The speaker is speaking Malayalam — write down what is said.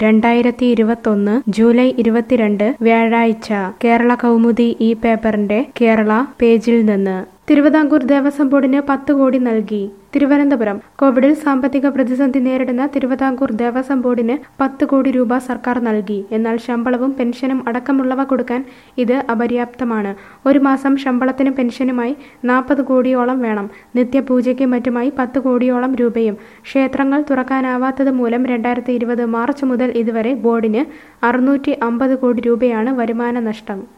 രണ്ടായിരത്തി ഇരുപത്തൊന്ന് ജൂലൈ ഇരുപത്തിരണ്ട് വ്യാഴാഴ്ച കേരള കൗമുദി ഈ പേപ്പറിന്റെ കേരള പേജിൽ നിന്ന് തിരുവിതാംകൂർ ദേവസ്വം ബോർഡിന് പത്ത് കോടി നൽകി തിരുവനന്തപുരം കോവിഡിൽ സാമ്പത്തിക പ്രതിസന്ധി നേരിടുന്ന തിരുവിതാംകൂർ ദേവസ്വം ബോർഡിന് പത്ത് കോടി രൂപ സർക്കാർ നൽകി എന്നാൽ ശമ്പളവും പെൻഷനും അടക്കമുള്ളവ കൊടുക്കാൻ ഇത് അപര്യാപ്തമാണ് ഒരു മാസം ശമ്പളത്തിനും പെൻഷനുമായി നാൽപ്പത് കോടിയോളം വേണം നിത്യപൂജയ്ക്ക് മറ്റുമായി പത്ത് കോടിയോളം രൂപയും ക്ഷേത്രങ്ങൾ തുറക്കാനാവാത്തത് മൂലം രണ്ടായിരത്തി ഇരുപത് മാർച്ച് മുതൽ ഇതുവരെ ബോർഡിന് അറുന്നൂറ്റി അമ്പത് കോടി രൂപയാണ് വരുമാന നഷ്ടം